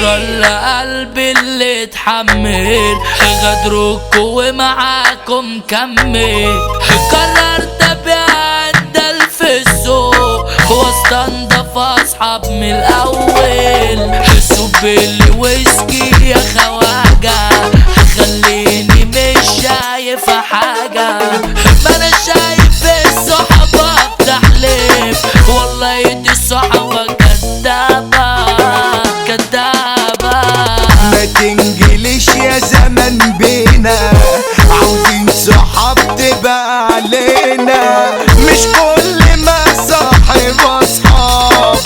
شكرا لقلبي اللي اتحمل غدركم ومعاكم كمل قررت ابيع الدل في السوق واستنضف اصحاب من الاول صب الويسكي يا خواجه خليني مش شايف حاجه ما انا شايف الصحبه بتحلف والله دي الصحبه كدابه كدابه ما تنجلش يا زمن بينا عاوزين صحاب تبقى علينا مش كل ما صاحب اصحاب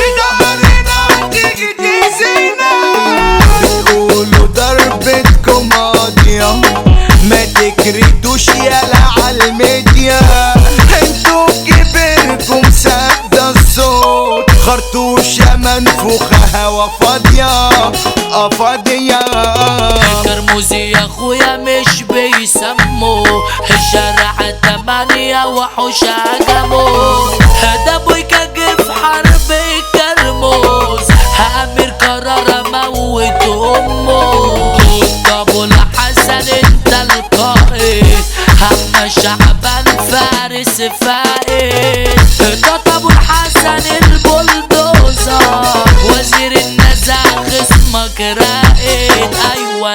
بظهرنا تيجي تأذينا بتقولوا ضربتكم قاضية ما تكردوش يالا عالميديا انتوا كبركم سد الصوت خرطوشة منفوخة هوا فاضية اه فاضية كرموزي يا اخويا مش بيسموا الشارع تمانية وحوش هجموا ده بويكا جه في حرب كرموز امير قرر اموت امه ابو الحسن انت القائد اما شعبان فارس فائد ده ابو الحسن البلدوزر وزير النزاع خصمك رائد ايوه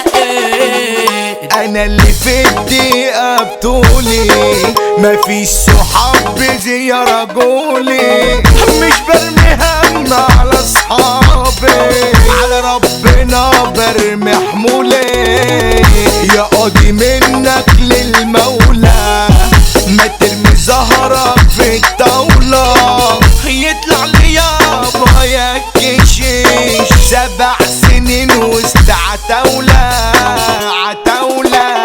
رائد انا اللي في الدقيقة بطولي مفيش صحاب بزيارة جولي مش برمي هم على اصحابي على ربنا برمي حمولي يا قاضي منك للمولى ما ترمي زهرك في الطاولة يطلع لي يابا يا كشيش سبع سنين وسط عتاولة عتاولة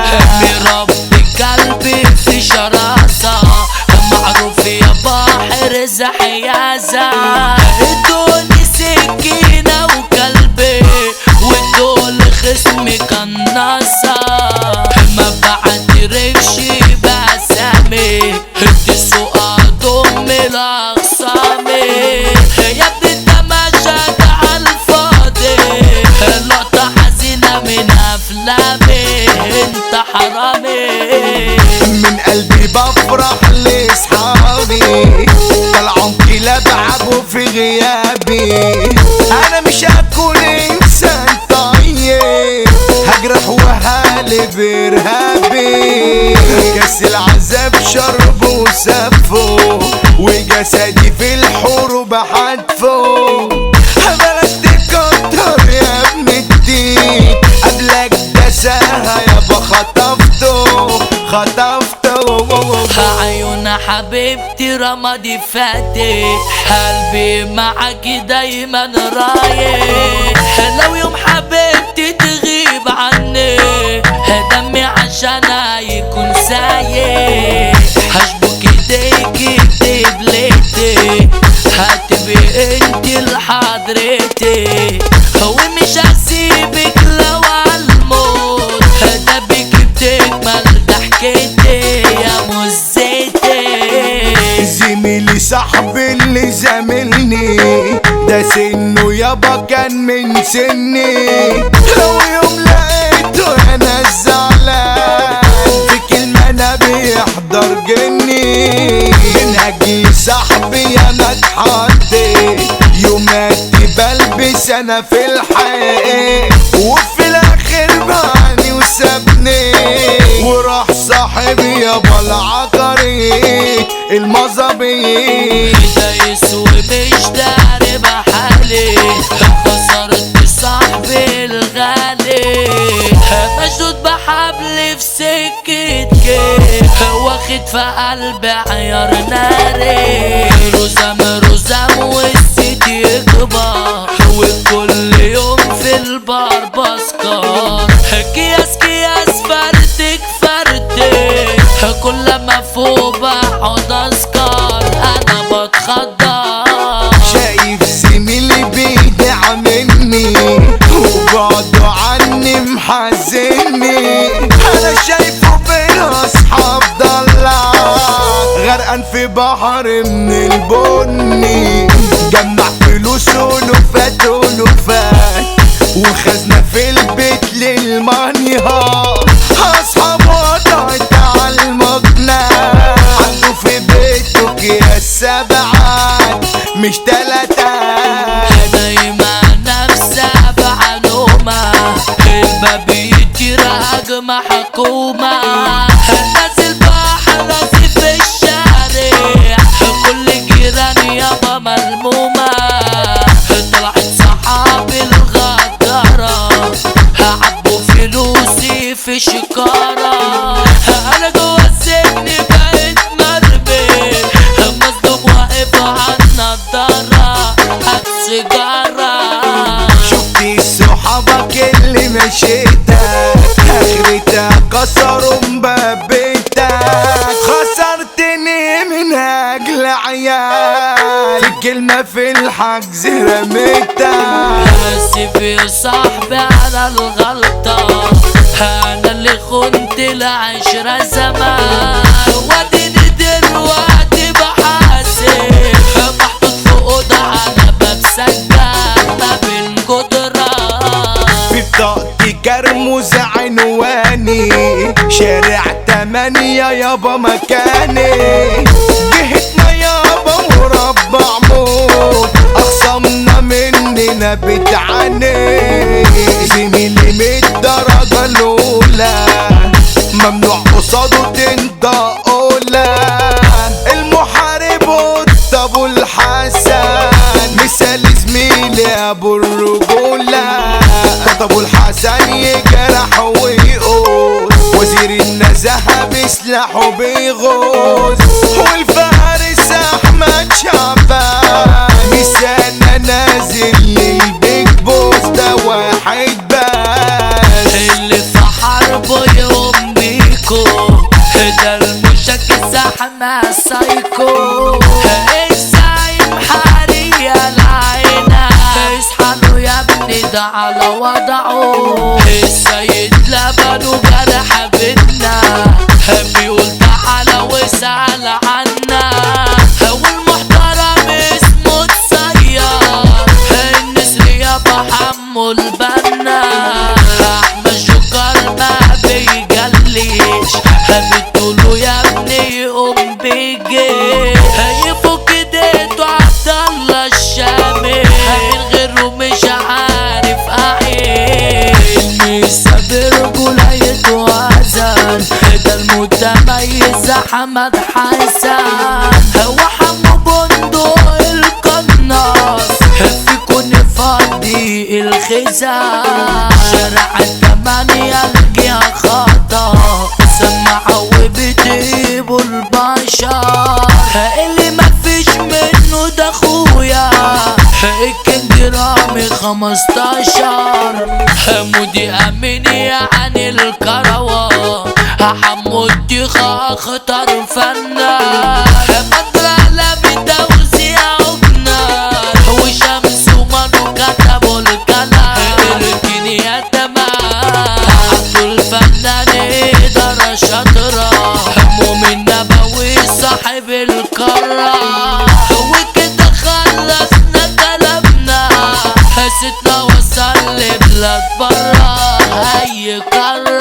برب قلبي في شراسة معروف يا بحر زحيازة ادوني سكينة وكلبي ودول خصمي قناصة ما بعترفش بأسامي السوق ضم الأقسامي يا ابني انت ماشي على الفاضي لقطة حزينة من أفلامي انت حرامي من قلبي بفرح لاصحابي طلعوا كلاب عبوا في غيابي انا مش هكون انسان طيب هجرح وهالب ارهابي كاس العذاب شرب وسفه وجسدي في الحروب حتفه بلاش تكتر يا ابن الدين قبلك ده ساها يابا خطفته خطفته عيون حبيبتي رمادي فاتح قلبي معاكي دايما رايح لو يوم حبيبتي تغيب عني دمي عشان يكون سايح هشبك ايديكي بليتي هتبقي انتي لحضرتي ومش هسيبك لو عالموت ده بيك بتكمل ضحكتي يا مزتي زميلي صاحبي اللي زاملني ده سنه يابا كان من سني لو يوم لقيته انا زعلان في كلمة انا بيحضر جني من اجل صاحبي انا اتحطيت يوماتي بلبس انا في الحقيقة وفي الاخر بعني وسابني وراح صاحبي يابا العقري المظبي ده يسوي مش داري بحالي خسرت صاحبي الغالي مشدود بحبل في سكتك واخد في قلبي عيار ناري رزم رزم والست يكبر وكل يوم في البار بسكر كياس كياس فرتك فرتك كل ما فوق بقعد اسكر انا بتخضر شايف زميلي بيدع مني وبعده عني محزني انا شايفه بين اصحاب ضلع غرقان في بحر من البني جمع فلوس ولفات ولفات بيتك دايما نفسها بعلومة الباب يتراج محكومة نازل بحر راسي في الشارع كل جيراني يابا ملمومة طلعت صحابي الغدارة عبوا فلوسي في شكارة أنا جوا السجن بقيت مربي مصدوم واقف عالنضارة هات سيجارة شفتي صحابك اللي مشيتك اخرتها كسروا مبابتك خسرتني من اجل عيال في كلمة في الحجز رميتك اسف يا صاحبي على الغلطة انا اللي خنت العشرة زمان واديني دلوقتي بحاسب محطوط في اوضة على باب سجاد ما بين جدران في بطاقتي كرموز عنواني شارع تمانية يابا مكاني جهتنا يابا مربع موت أخصمنا مننا بتعاني زميلي من الدرجة الأولى ممنوع قصاده تنطق أولى المحارب والطابو الحسن مثال زميلي أبو الرجولة كتبوا الحسن يجرح ويقول وزير النزاهة بسلاحه بيغوص والفارس أحمد شعبان مثالنا نازل للبيج بوس ده واحد بس اللي في حربه يقوم بيكو ده المشاكس احنا سايكو الزعيم حاليا العينة اصحى له يا ابني ده على وضعه السيد لبن وجرح بيتنا بيقول تعالى واسأل عنا والمحترم اسمه اتسير النسر يابا حمو البنا احمد شكر ما بيجليش بتقوله يا ابني يقوم بيجي هيفك ايديته عبد الله الشامي غيره مش عارف اعيش لسه برجوليته وزن ده المتميز احمد حسن هو حمو بندق القناص فيكو نفضي الخزان شارع التمانية الجيا خطا سمعوا وبتجيبوا البشر اللي مفيش منه ده اخويا الكينج رامي خمستاشر مودي امين يعني الكروان حمو الدخا خطر فنان بدر علامي توزيع عجنان وشمس ومنو كتبوا الكلام اركن يا تمام عبد الفنان إدارة شاطرة مؤمن نبوي صاحب القارة وكده خلصنا كلامنا ستنا وصل لبلاد برا أي قارة